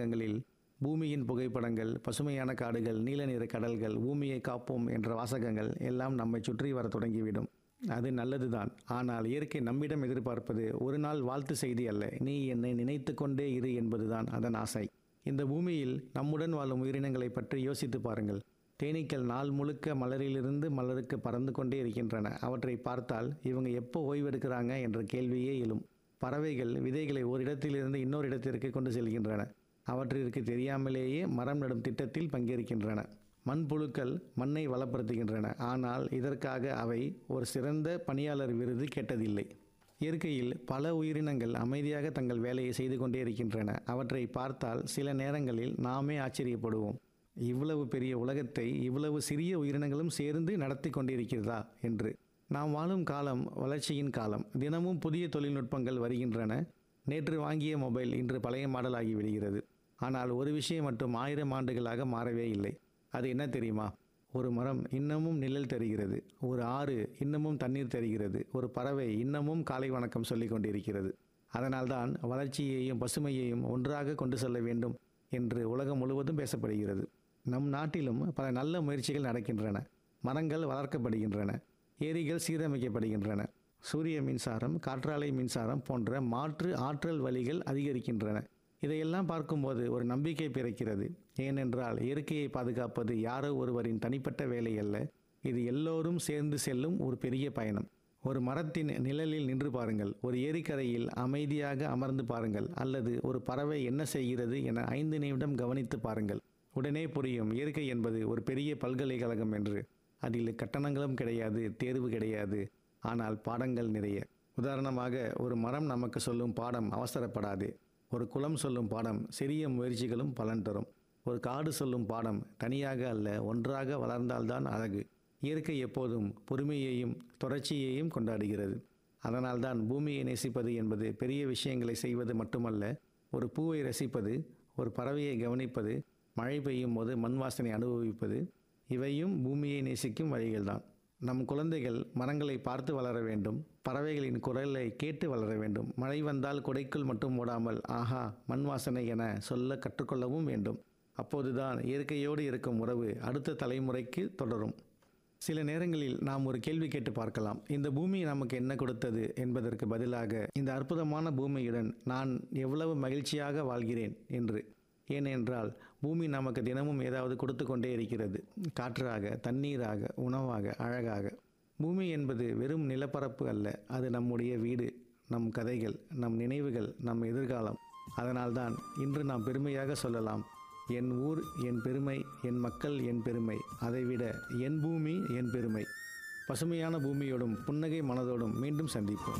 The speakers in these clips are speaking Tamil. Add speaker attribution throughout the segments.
Speaker 1: ஊடகங்களில் பூமியின் புகைப்படங்கள் பசுமையான காடுகள் நீல நிற கடல்கள் பூமியை காப்போம் என்ற வாசகங்கள் எல்லாம் நம்மை சுற்றி வர தொடங்கிவிடும் அது நல்லதுதான் ஆனால் இயற்கை நம்மிடம் எதிர்பார்ப்பது ஒரு நாள் வாழ்த்து செய்தி அல்ல நீ என்னை நினைத்து கொண்டே இரு என்பதுதான் அதன் ஆசை இந்த பூமியில் நம்முடன் வாழும் உயிரினங்களை பற்றி யோசித்து பாருங்கள் தேனீக்கள் நாள் முழுக்க மலரிலிருந்து மலருக்கு பறந்து கொண்டே இருக்கின்றன அவற்றை பார்த்தால் இவங்க எப்போ ஓய்வெடுக்கிறாங்க என்ற கேள்வியே எழும் பறவைகள் விதைகளை ஒரு இடத்திலிருந்து இன்னொரு இடத்திற்கு கொண்டு செல்கின்றன அவற்றிற்கு தெரியாமலேயே மரம் நடும் திட்டத்தில் பங்கேற்கின்றன மண்புழுக்கள் மண்ணை வளப்படுத்துகின்றன ஆனால் இதற்காக அவை ஒரு சிறந்த பணியாளர் விருது கேட்டதில்லை இயற்கையில் பல உயிரினங்கள் அமைதியாக தங்கள் வேலையை செய்து கொண்டே இருக்கின்றன அவற்றை பார்த்தால் சில நேரங்களில் நாமே ஆச்சரியப்படுவோம் இவ்வளவு பெரிய உலகத்தை இவ்வளவு சிறிய உயிரினங்களும் சேர்ந்து நடத்தி கொண்டிருக்கிறதா என்று நாம் வாழும் காலம் வளர்ச்சியின் காலம் தினமும் புதிய தொழில்நுட்பங்கள் வருகின்றன நேற்று வாங்கிய மொபைல் இன்று பழைய மாடலாகி விடுகிறது ஆனால் ஒரு விஷயம் மட்டும் ஆயிரம் ஆண்டுகளாக மாறவே இல்லை அது என்ன தெரியுமா ஒரு மரம் இன்னமும் நிழல் தருகிறது ஒரு ஆறு இன்னமும் தண்ணீர் தருகிறது ஒரு பறவை இன்னமும் காலை வணக்கம் சொல்லிக் கொண்டிருக்கிறது அதனால்தான் வளர்ச்சியையும் பசுமையையும் ஒன்றாக கொண்டு செல்ல வேண்டும் என்று உலகம் முழுவதும் பேசப்படுகிறது நம் நாட்டிலும் பல நல்ல முயற்சிகள் நடக்கின்றன மரங்கள் வளர்க்கப்படுகின்றன ஏரிகள் சீரமைக்கப்படுகின்றன சூரிய மின்சாரம் காற்றாலை மின்சாரம் போன்ற மாற்று ஆற்றல் வழிகள் அதிகரிக்கின்றன இதையெல்லாம் பார்க்கும்போது ஒரு நம்பிக்கை பிறக்கிறது ஏனென்றால் இயற்கையை பாதுகாப்பது யாரோ ஒருவரின் தனிப்பட்ட வேலை அல்ல இது எல்லோரும் சேர்ந்து செல்லும் ஒரு பெரிய பயணம் ஒரு மரத்தின் நிழலில் நின்று பாருங்கள் ஒரு ஏரிக்கரையில் அமைதியாக அமர்ந்து பாருங்கள் அல்லது ஒரு பறவை என்ன செய்கிறது என ஐந்து நிமிடம் கவனித்து பாருங்கள் உடனே புரியும் இயற்கை என்பது ஒரு பெரிய பல்கலைக்கழகம் என்று அதில் கட்டணங்களும் கிடையாது தேர்வு கிடையாது ஆனால் பாடங்கள் நிறைய உதாரணமாக ஒரு மரம் நமக்கு சொல்லும் பாடம் அவசரப்படாது ஒரு குளம் சொல்லும் பாடம் சிறிய முயற்சிகளும் பலன் தரும் ஒரு காடு சொல்லும் பாடம் தனியாக அல்ல ஒன்றாக வளர்ந்தால்தான் அழகு இயற்கை எப்போதும் பொறுமையையும் தொடர்ச்சியையும் கொண்டாடுகிறது அதனால்தான் பூமியை நேசிப்பது என்பது பெரிய விஷயங்களை செய்வது மட்டுமல்ல ஒரு பூவை ரசிப்பது ஒரு பறவையை கவனிப்பது மழை பெய்யும் போது மண் வாசனை அனுபவிப்பது இவையும் பூமியை நேசிக்கும் வழிகள்தான் நம் குழந்தைகள் மரங்களை பார்த்து வளர வேண்டும் பறவைகளின் குரலை கேட்டு வளர வேண்டும் மழை வந்தால் குடைக்குள் மட்டும் ஓடாமல் ஆஹா மண் வாசனை என சொல்ல கற்றுக்கொள்ளவும் வேண்டும் அப்போதுதான் இயற்கையோடு இருக்கும் உறவு அடுத்த தலைமுறைக்கு தொடரும் சில நேரங்களில் நாம் ஒரு கேள்வி கேட்டு பார்க்கலாம் இந்த பூமி நமக்கு என்ன கொடுத்தது என்பதற்கு பதிலாக இந்த அற்புதமான பூமியுடன் நான் எவ்வளவு மகிழ்ச்சியாக வாழ்கிறேன் என்று ஏனென்றால் பூமி நமக்கு தினமும் ஏதாவது கொடுத்து கொண்டே இருக்கிறது காற்றாக தண்ணீராக உணவாக அழகாக பூமி என்பது வெறும் நிலப்பரப்பு அல்ல அது நம்முடைய வீடு நம் கதைகள் நம் நினைவுகள் நம் எதிர்காலம் அதனால்தான் இன்று நாம் பெருமையாக சொல்லலாம் என் ஊர் என் பெருமை என் மக்கள் என் பெருமை அதைவிட என் பூமி என் பெருமை பசுமையான பூமியோடும் புன்னகை மனதோடும் மீண்டும் சந்திப்போம்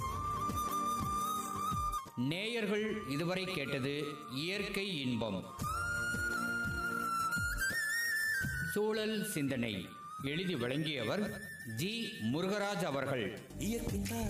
Speaker 2: நேயர்கள் இதுவரை கேட்டது இயற்கை இன்பம் சூழல் சிந்தனை எழுதி வழங்கியவர் ஜி முருகராஜ் அவர்கள்
Speaker 3: இயற்கை